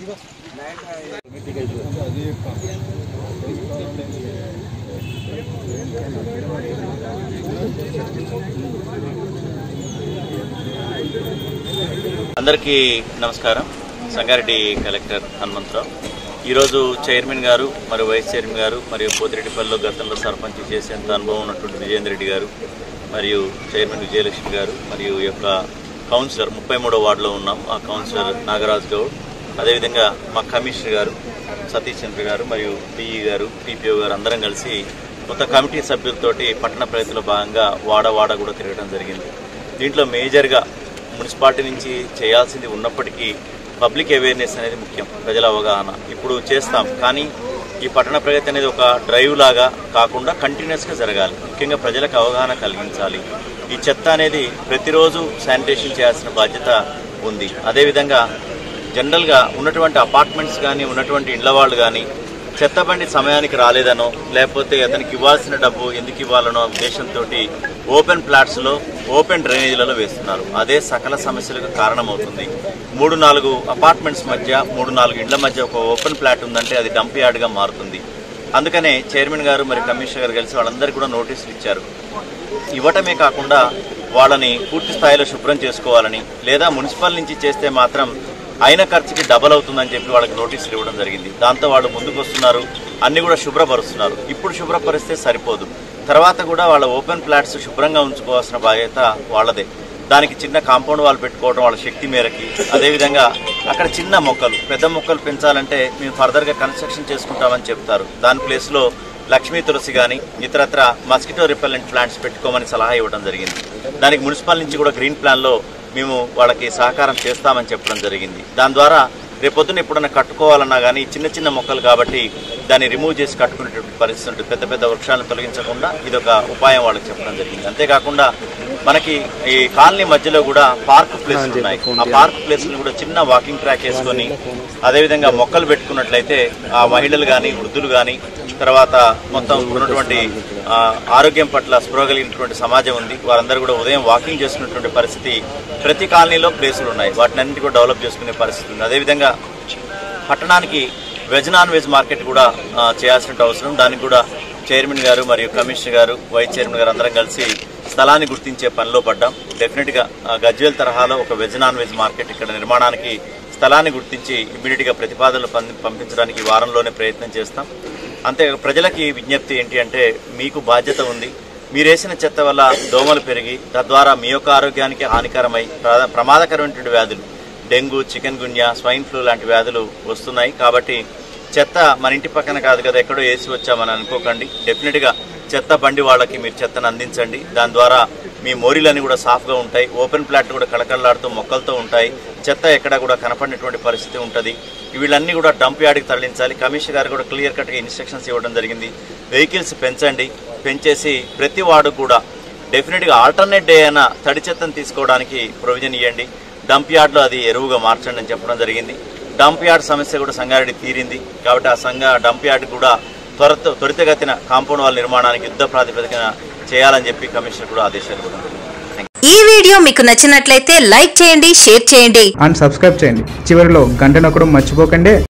అందరికీ నమస్కారం సంగారెడ్డి కలెక్టర్ హనుమంతరావు ఈరోజు చైర్మన్ గారు మరియు వైస్ చైర్మన్ గారు మరియు పోతిరెడ్డిపల్లిలో గతంలో సర్పంచ్ చేసేంత అనుభవం ఉన్నటువంటి విజయేంద్ర రెడ్డి గారు మరియు చైర్మన్ విజయలక్ష్మి గారు మరియు ఈ యొక్క కౌన్సిలర్ ముప్పై మూడో వార్డులో ఉన్నాం ఆ కౌన్సిలర్ నాగరాజ్ గౌడ్ అదేవిధంగా మా కమిషనర్ గారు సతీష్ చంద్ర గారు మరియు పిఈ గారు టీపీఓ గారు అందరం కలిసి కొత్త కమిటీ సభ్యులతోటి పట్టణ ప్రగతిలో భాగంగా వాడ వాడ కూడా తిరగడం జరిగింది దీంట్లో మేజర్గా మున్సిపాలిటీ నుంచి చేయాల్సింది ఉన్నప్పటికీ పబ్లిక్ అవేర్నెస్ అనేది ముఖ్యం ప్రజల అవగాహన ఇప్పుడు చేస్తాం కానీ ఈ పట్టణ ప్రగతి అనేది ఒక డ్రైవ్ లాగా కాకుండా కంటిన్యూస్గా జరగాలి ముఖ్యంగా ప్రజలకు అవగాహన కలిగించాలి ఈ చెత్త అనేది ప్రతిరోజు శానిటేషన్ చేయాల్సిన బాధ్యత ఉంది అదేవిధంగా జనరల్గా ఉన్నటువంటి అపార్ట్మెంట్స్ కానీ ఉన్నటువంటి ఇండ్ల వాళ్ళు కానీ చెత్త బండి సమయానికి రాలేదనో లేకపోతే అతనికి ఇవ్వాల్సిన డబ్బు ఎందుకు ఇవ్వాలనో ఉద్దేశంతో ఓపెన్ ప్లాట్స్లో ఓపెన్ డ్రైనేజీలలో వేస్తున్నారు అదే సకల సమస్యలకు కారణమవుతుంది మూడు నాలుగు అపార్ట్మెంట్స్ మధ్య మూడు నాలుగు ఇండ్ల మధ్య ఒక ఓపెన్ ప్లాట్ ఉందంటే అది డంప్ యార్డ్గా మారుతుంది అందుకనే చైర్మన్ గారు మరి కమిషనర్ గారు కలిసి వాళ్ళందరికీ కూడా నోటీసులు ఇచ్చారు ఇవ్వటమే కాకుండా వాళ్ళని పూర్తి స్థాయిలో శుభ్రం చేసుకోవాలని లేదా మున్సిపల్ నుంచి చేస్తే మాత్రం అయిన ఖర్చుకి డబల్ అవుతుందని చెప్పి వాళ్ళకి నోటీసులు ఇవ్వడం జరిగింది దాంతో వాళ్ళు ముందుకు వస్తున్నారు అన్ని కూడా శుభ్రపరుస్తున్నారు ఇప్పుడు శుభ్రపరిస్తే సరిపోదు తర్వాత కూడా వాళ్ళ ఓపెన్ ప్లాట్స్ శుభ్రంగా ఉంచుకోవాల్సిన బాధ్యత వాళ్ళదే దానికి చిన్న కాంపౌండ్ వాల్ పెట్టుకోవడం వాళ్ళ శక్తి మేరకి అదేవిధంగా అక్కడ చిన్న మొక్కలు పెద్ద మొక్కలు పెంచాలంటే మేము ఫర్దర్గా కన్స్ట్రక్షన్ చేసుకుంటామని చెప్తారు దాని ప్లేస్లో లక్ష్మీ తులసి కానీ ఇతరత్ర మస్కిటో రిపెల్లెంట్ ప్లాంట్స్ పెట్టుకోమని సలహా ఇవ్వడం జరిగింది దానికి మున్సిపల్ నుంచి కూడా గ్రీన్ ప్లాన్లో మేము వాళ్ళకి సహకారం చేస్తామని చెప్పడం జరిగింది దాని ద్వారా రేపొద్దున ఎప్పుడైనా కట్టుకోవాలన్నా కానీ చిన్న చిన్న మొక్కలు కాబట్టి దాన్ని రిమూవ్ చేసి కట్టుకునేటువంటి పరిస్థితి ఉంటుంది పెద్ద పెద్ద వృక్షాలను తొలగించకుండా ఇది ఒక ఉపాయం వాళ్ళకి చెప్పడం జరిగింది అంతేకాకుండా మనకి ఈ కాలనీ మధ్యలో కూడా పార్క్ ప్లేస్ ఉన్నాయి ఆ పార్క్ ప్లేస్ కూడా చిన్న వాకింగ్ ట్రాక్ వేసుకొని అదేవిధంగా మొక్కలు పెట్టుకున్నట్లయితే ఆ మహిళలు కానీ వృద్ధులు కానీ తర్వాత మొత్తం ఉన్నటువంటి ఆ, ఆరోగ్యం పట్ల స్పృహ కలిగినటువంటి సమాజం ఉంది వారందరూ కూడా ఉదయం వాకింగ్ చేసుకున్నటువంటి పరిస్థితి ప్రతి కాలనీలో ప్లేసులు ఉన్నాయి వాటిని అన్నింటి కూడా డెవలప్ చేసుకునే పరిస్థితి ఉంది అదేవిధంగా పట్టణానికి వెజ్ నాన్ వెజ్ మార్కెట్ కూడా ఆ, చేయాల్సిన అవసరం దానికి కూడా చైర్మన్ గారు మరియు కమిషనర్ గారు వైస్ చైర్మన్ గారు అందరం కలిసి స్థలాన్ని గుర్తించే పనిలో పడ్డాం డెఫినెట్గా ఆ, గజ్వేల్ తరహాలో ఒక వెజ్ నాన్ వెజ్ మార్కెట్ ఇక్కడ నిర్మాణానికి స్థలాన్ని గుర్తించి ఇమ్మీడియట్గా ప్రతిపాదనలు పంపి- పంపించడానికి ఈ వారంలోనే ప్రయత్నం చేస్తాం అంతే ప్రజలకి విజ్ఞప్తి ఏంటి అంటే మీకు బాధ్యత ఉంది మీరేసిన చెత్త వల్ల దోమలు పెరిగి తద్వారా మీ యొక్క ఆరోగ్యానికి హానికరమై ప్ర- ప్రమాదకరమైనటువంటి వ్యాధులు dengue chikungunya swine flu లాంటి వ్యాధులు వస్తున్నాయి కాబట్టి చెత్త మన ఇంటి పక్కన కాదు కదా ఎక్కడో వేసి వచ్చామని అనుకోకండి డెఫినెట్గా చెత్త బండి వాళ్ళకి మీరు చెత్తను అందించండి దాని ద్వారా మీ మోరీలన్నీ కూడా సాఫ్గా ఉంటాయి ఓపెన్ ప్లాట్ కూడా కళకళలాడుతూ మొక్కలతో ఉంటాయి చెత్త ఎక్కడ కూడా కనపడినటువంటి పరిస్థితి ఉంటుంది వీళ్ళన్నీ కూడా డంప్ యార్డ్కి తరలించాలి కమిషనర్ గారు కూడా క్లియర్ కట్గా ఇన్స్ట్రక్షన్స్ ఇవ్వడం జరిగింది వెహికల్స్ పెంచండి పెంచేసి ప్రతి వాడు కూడా డెఫినెట్గా ఆల్టర్నేట్ డే అయినా తడి చెత్తను తీసుకోవడానికి ప్రొవిజన్ ఇవ్వండి డంప్ యార్డ్లో అది ఎరువుగా మార్చండి అని చెప్పడం జరిగింది డంప్ యార్డ్ సమస్య కూడా సంగారెడ్డి తీరింది కాబట్టి ఆ సంఘ డంప్ యార్డ్ కూడా త్వరతో త్వరితగతిన కాంపౌండ్ వాల్ నిర్మాణానికి యుద్ధ ప్రాతిపదికన చేయాలని చెప్పి కమిషనర్ కూడా ఆదేశాలు ఇవ్వడం జరిగింది ఈ వీడియో మీకు నచ్చినట్లయితే లైక్ చేయండి షేర్ చేయండి అండ్ సబ్స్క్రైబ్ చేయండి చివరిలో గంట నొక్కడం మర్చిపోకండి